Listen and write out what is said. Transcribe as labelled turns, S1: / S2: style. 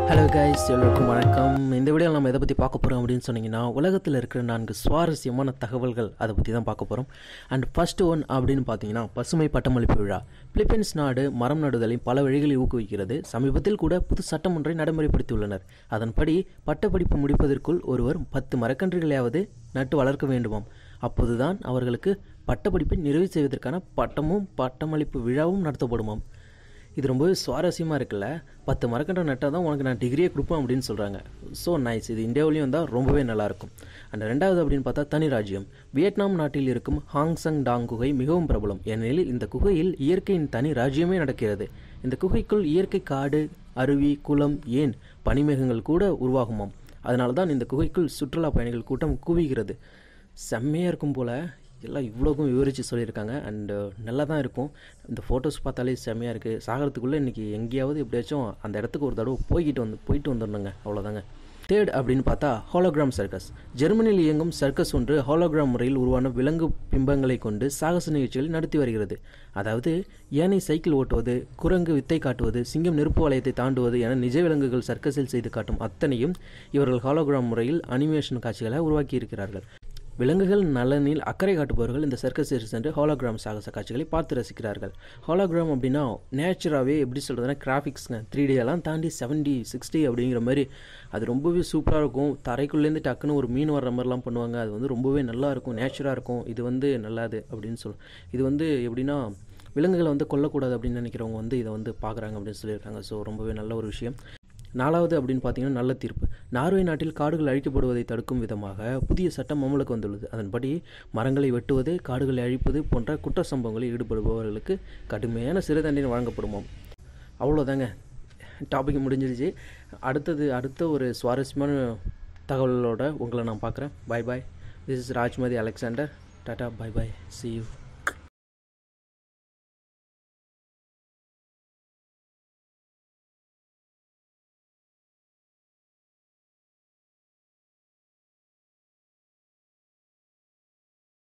S1: hello guys எல்லோருக்கும் வணக்கம் இந்த வீடியோவில் நம்ம எதை பற்றி பார்க்க போகிறோம் அப்படின்னு சொன்னீங்கன்னா உலகத்தில் இருக்கிற நான்கு சுவாரஸ்யமான தகவல்கள் அதை பற்றி தான் பார்க்க போகிறோம் அண்ட் ஃபர்ஸ்ட் ஒன் அப்படின்னு பார்த்தீங்கன்னா பசுமை பட்டமளிப்பு விழா பிலிப்பைன்ஸ் நாடு மரம் நடுதலை பல வழிகளில் ஊக்குவிக்கிறது சமீபத்தில் கூட புது சட்டம் ஒன்றை நடைமுறைப்படுத்தியுள்ளனர் அதன்படி பட்டப்படிப்பு முடிப்பதற்குள் ஒருவர் பத்து மரக்கன்றுகளையாவது நட்டு வளர்க்க வேண்டுமாம் அப்போதுதான் அவர்களுக்கு பட்டப்படிப்பை நிறைவு செய்வதற்கான பட்டமும் பட்டமளிப்பு விழாவும் நடத்தப்படுமாம் இது ரொம்பவே சுவாரஸ்யமாக இருக்குல்ல பத்து மரக்கன்றை நட்டால் தான் உனக்கு நான் டிகிரியே கொடுப்பேன் அப்படின்னு சொல்கிறாங்க ஸோ நைஸ் இது இந்தியாவிலையும் வந்தால் ரொம்பவே நல்லாயிருக்கும் அண்ட் ரெண்டாவது அப்படின்னு பார்த்தா தனி ராஜ்யம் வியட்நாம் நாட்டில் இருக்கும் ஹாங்சங் டாங் குகை மிகவும் பிரபலம் ஏனெனில் இந்த குகையில் இயற்கையின் தனி ராஜ்யமே நடக்கிறது இந்த குகைக்குள் இயற்கை காடு அருவி குளம் ஏன் பனிமேகங்கள் கூட உருவாகுமாம் அதனால தான் இந்த குகைக்குள் சுற்றுலா பயணிகள் கூட்டம் குவிகிறது செம்மையாக இருக்கும் போல் எல்லாம் இவ்வளோக்கும் விவரித்து சொல்லியிருக்காங்க அண்டு நல்லா தான் இருக்கும் இந்த ஃபோட்டோஸ் பார்த்தாலே செம்மையாக இருக்குது சாகிறதுக்குள்ளே இன்றைக்கி எங்கேயாவது எப்படியாச்சும் அந்த இடத்துக்கு ஒரு தடவை போய்கிட்டு வந்து போயிட்டு வந்துடணுங்க அவ்வளோதாங்க தேர்ட் அப்படின்னு பார்த்தா ஹாலோகிராம் சர்க்கஸ் ஜெர்மனியில் இயங்கும் சர்க்கஸ் ஒன்று ஹாலோகிராம் முறையில் உருவான விலங்கு பிம்பங்களை கொண்டு சாகச நிகழ்ச்சிகளை நடத்தி வருகிறது அதாவது யானை சைக்கிள் ஓட்டுவது குரங்கு வித்தை காட்டுவது சிங்கம் நெருப்பு வளையத்தை தாண்டுவது என நிஜ விலங்குகள் சர்க்கஸில் செய்து காட்டும் அத்தனையும் இவர்கள் ஹாலோகிராம் முறையில் அனிமேஷன் காட்சிகளை உருவாக்கி இருக்கிறார்கள் விலங்குகள் நலனில் அக்கறை காட்டுபவர்கள் இந்த சர்க்கஸிற்கு சென்று ஹாலோகிராம் சாகச காட்சிகளை பார்த்து ரசிக்கிறார்கள் ஹாலோகிராம் அப்படின்னா நேச்சுராகவே எப்படி சொல்கிறதுனா கிராஃபிக்ஸ்ங்க த்ரீ எல்லாம் தாண்டி செவன்டி சிக்ஸ்டி அப்படிங்கிற மாதிரி அது ரொம்பவே சூப்பராக இருக்கும் தரைக்குள்ளேருந்து டக்குன்னு ஒரு மீன் வர்ற மாதிரிலாம் பண்ணுவாங்க அது வந்து ரொம்பவே நல்லா இருக்கும் நேச்சுராக இருக்கும் இது வந்து நல்லாது அப்படின்னு சொல் இது வந்து எப்படின்னா விலங்குகளை வந்து கொல்லக்கூடாது அப்படின்னு நினைக்கிறவங்க வந்து இதை வந்து பார்க்குறாங்க அப்படின்னு சொல்லியிருக்காங்க ஸோ ரொம்பவே நல்ல ஒரு விஷயம் நாலாவது அப்படின்னு பார்த்தீங்கன்னா நல்ல தீர்ப்பு நார்வே நாட்டில் காடுகள் அழிக்கப்படுவதை தடுக்கும் விதமாக புதிய சட்டம் அமலுக்கு வந்துள்ளது அதன்படி மரங்களை வெட்டுவது காடுகளை அழிப்பது போன்ற குற்ற சம்பவங்களில் ஈடுபடுபவர்களுக்கு கடுமையான சிறை தண்டனை வழங்கப்படுமாம் அவ்வளோதாங்க டாபிக் முடிஞ்சிருச்சு அடுத்தது அடுத்த ஒரு சுவாரஸ்யமான தகவலோட உங்களை நான் பார்க்குறேன் bye bye this is Rajmathi Alexander tata bye bye see you